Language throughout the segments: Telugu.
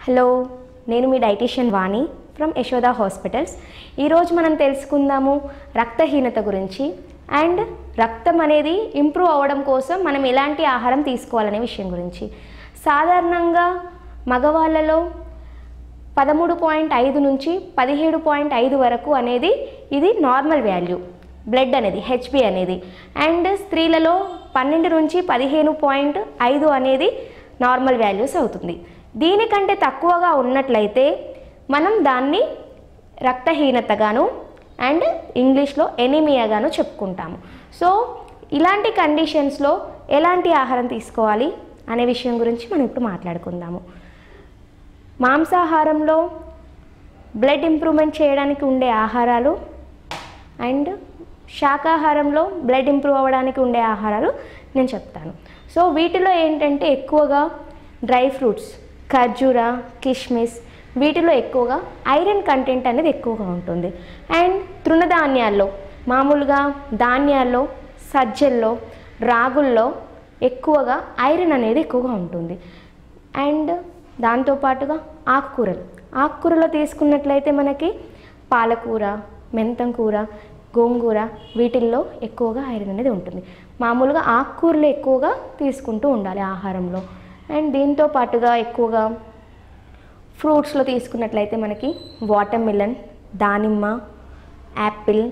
హలో నేను మీ dietitian Vani from Yashoda hospitals ఈరోజు మనం తెలుసుకుందాము రక్తహీనత గురించి అండ్ రక్తం అనేది ఇంప్రూవ్ అవ్వడం కోసం మనం ఎలాంటి ఆహారం తీసుకోవాలనే విషయం గురించి సాధారణంగా మగవాళ్ళలో పదమూడు పాయింట్ ఐదు నుంచి పదిహేడు పాయింట్ ఐదు వరకు అనేది ఇది నార్మల్ వాల్యూ బ్లడ్ అనేది హెచ్బి అనేది అండ్ స్త్రీలలో పన్నెండు నుంచి పదిహేను పాయింట్ ఐదు అనేది నార్మల్ వాల్యూస్ అవుతుంది దీనికంటే తక్కువగా ఉన్నట్లయితే మనం దాన్ని రక్తహీనతగాను అండ్ ఇంగ్లీష్లో ఎనీమియాగాను చెప్పుకుంటాము సో ఇలాంటి కండిషన్స్లో ఎలాంటి ఆహారం తీసుకోవాలి అనే విషయం గురించి మనం ఇప్పుడు మాట్లాడుకుందాము మాంసాహారంలో బ్లడ్ ఇంప్రూవ్మెంట్ చేయడానికి ఉండే ఆహారాలు అండ్ శాకాహారంలో బ్లడ్ ఇంప్రూవ్ అవ్వడానికి ఉండే ఆహారాలు నేను చెప్తాను సో వీటిలో ఏంటంటే ఎక్కువగా డ్రై ఫ్రూట్స్ ఖర్జూర కిష్మిస్ వీటిలో ఎక్కువగా ఐరన్ కంటెంట్ అనేది ఎక్కువగా ఉంటుంది అండ్ తృణధాన్యాల్లో మామూలుగా ధాన్యాల్లో సజ్జల్లో రాగుల్లో ఎక్కువగా ఐరన్ అనేది ఎక్కువగా ఉంటుంది అండ్ దాంతోపాటుగా ఆకుకూరలు ఆకుకూరలో తీసుకున్నట్లయితే మనకి పాలకూర మెంతం కూర గోంగూర వీటిల్లో ఎక్కువగా ఐరన్ అనేది ఉంటుంది మామూలుగా ఆకుకూరలు ఎక్కువగా తీసుకుంటూ ఉండాలి ఆహారంలో అండ్ దీంతో పాటుగా ఎక్కువగా ఫ్రూట్స్లో తీసుకున్నట్లయితే మనకి వాటర్ మిలన్ దానిమ్మ యాపిల్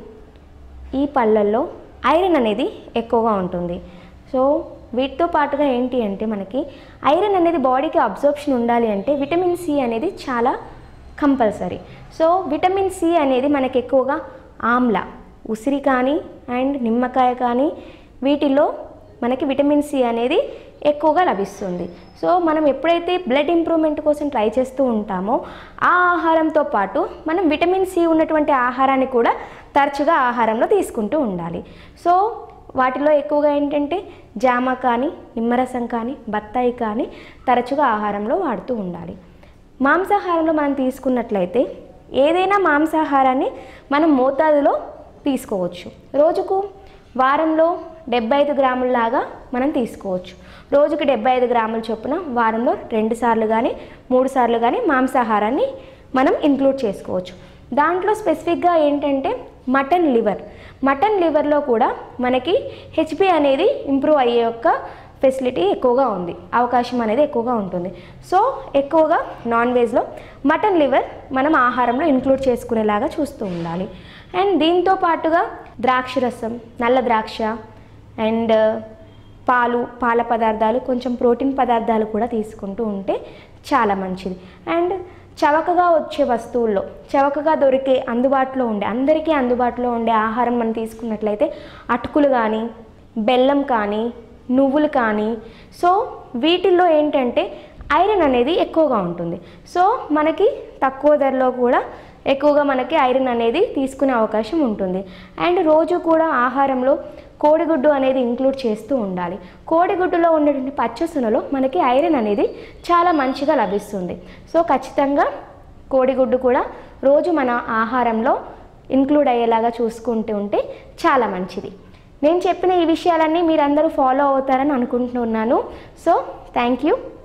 ఈ పళ్ళల్లో ఐరన్ అనేది ఎక్కువగా ఉంటుంది సో వీటితో పాటుగా ఏంటి అంటే మనకి ఐరన్ అనేది బాడీకి అబ్జర్ప్షన్ ఉండాలి అంటే విటమిన్ సి అనేది చాలా కంపల్సరీ సో విటమిన్ సి అనేది మనకి ఎక్కువగా ఆమ్ల ఉసిరి కానీ అండ్ నిమ్మకాయ కానీ వీటిలో మనకి విటమిన్ సి అనేది ఎక్కువగా లభిస్తుంది సో మనం ఎప్పుడైతే బ్లడ్ ఇంప్రూవ్మెంట్ కోసం ట్రై చేస్తూ ఉంటామో ఆ ఆహారంతో పాటు మనం విటమిన్ సి ఉన్నటువంటి ఆహారాన్ని కూడా తరచుగా ఆహారంలో తీసుకుంటూ ఉండాలి సో వాటిలో ఎక్కువగా ఏంటంటే జామ కానీ నిమ్మరసం కానీ బత్తాయి కానీ తరచుగా ఆహారంలో వాడుతూ ఉండాలి మాంసాహారంలో మనం తీసుకున్నట్లయితే ఏదైనా మాంసాహారాన్ని మనం మోతాదులో తీసుకోవచ్చు రోజుకు వారంలో డెబ్బై ఐదు గ్రాములలాగా మనం తీసుకోవచ్చు రోజుకి డెబ్బై ఐదు గ్రాముల చొప్పున వారంలో రెండు సార్లు కానీ మూడు సార్లు కానీ మాంసాహారాన్ని మనం ఇంక్లూడ్ చేసుకోవచ్చు దాంట్లో స్పెసిఫిక్గా ఏంటంటే మటన్ లివర్ మటన్ లివర్లో కూడా మనకి హెచ్పి అనేది ఇంప్రూవ్ అయ్యే యొక్క ఫెసిలిటీ ఎక్కువగా ఉంది అవకాశం అనేది ఎక్కువగా ఉంటుంది సో ఎక్కువగా నాన్ వెజ్లో మటన్ లివర్ మనం ఆహారంలో ఇంక్లూడ్ చేసుకునేలాగా చూస్తూ ఉండాలి అండ్ దీంతో పాటుగా ద్రాక్ష రసం నల్ల ద్రాక్ష అండ్ పాలు పాల పదార్థాలు కొంచెం ప్రోటీన్ పదార్థాలు కూడా తీసుకుంటూ ఉంటే చాలా మంచిది అండ్ చవకగా వచ్చే వస్తువుల్లో చవకగా దొరికే అందుబాటులో ఉండే అందరికీ అందుబాటులో ఉండే ఆహారం మనం తీసుకున్నట్లయితే అటుకులు కానీ బెల్లం కానీ నువ్వులు కానీ సో వీటిల్లో ఏంటంటే ఐరన్ అనేది ఎక్కువగా ఉంటుంది సో మనకి తక్కువ ధరలో కూడా ఎక్కువగా మనకి ఐరన్ అనేది తీసుకునే అవకాశం ఉంటుంది అండ్ రోజు కూడా ఆహారంలో కోడిగుడ్డు అనేది ఇంక్లూడ్ చేస్తూ ఉండాలి కోడిగుడ్డులో ఉన్నటువంటి పచ్చసొనలో మనకి ఐరన్ అనేది చాలా మంచిగా లభిస్తుంది సో ఖచ్చితంగా కోడిగుడ్డు కూడా రోజు మన ఆహారంలో ఇంక్లూడ్ అయ్యేలాగా చూసుకుంటూ ఉంటే చాలా మంచిది నేను చెప్పిన ఈ విషయాలన్నీ మీరందరూ ఫాలో అవుతారని అనుకుంటున్నాను సో థ్యాంక్ యూ